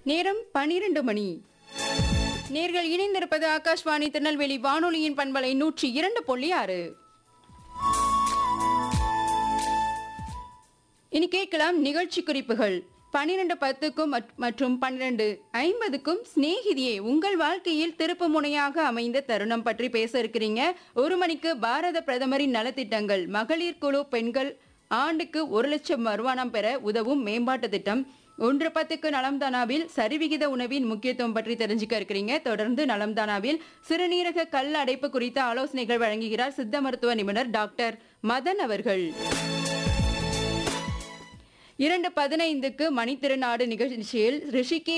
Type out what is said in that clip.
நேரம் பனிரெண்டு மணி நேர்கள் இணைந்திருப்பது ஆகாஷ்வாணி திருநெல்வேலி வானொலியின் பண்பலை நூற்றி இரண்டு புள்ளி ஆறு இனி கேட்கலாம் நிகழ்ச்சி குறிப்புகள் பன்னிரண்டு பத்துக்கும் மற்- மற்றும் பன்னிரண்டு ஐம்பதுக்கும் சிநேகிதியே உங்கள் வாழ்க்கையில் திருப்பு முனையாக அமைந்த தருணம் பற்றி பேச இருக்கிறீங்க ஒரு மணிக்கு பாரத பிரதமரின் நலத்திட்டங்கள் மகளிர் குழு பெண்கள் ஆண்டுக்கு ஒரு லட்சம் வருமானம் பெற உதவும் மேம்பாட்டு திட்டம் ஒன்று பத்துக்கு நலம்தானாவில் சரிவிகித உணவின் முக்கியத்துவம் பற்றி தெரிஞ்சுக்க இருக்கிறீங்க தொடர்ந்து நலம்தானாவில் சிறுநீரக கல் அடைப்பு குறித்த ஆலோசனைகள் வழங்குகிறார் சித்த மருத்துவ நிபுணர் டாக்டர் மதன் அவர்கள் இரண்டு பதினைந்துக்கு மணித்திருநாடு நிகழ்ச்சியில் ரிஷிகேஷ்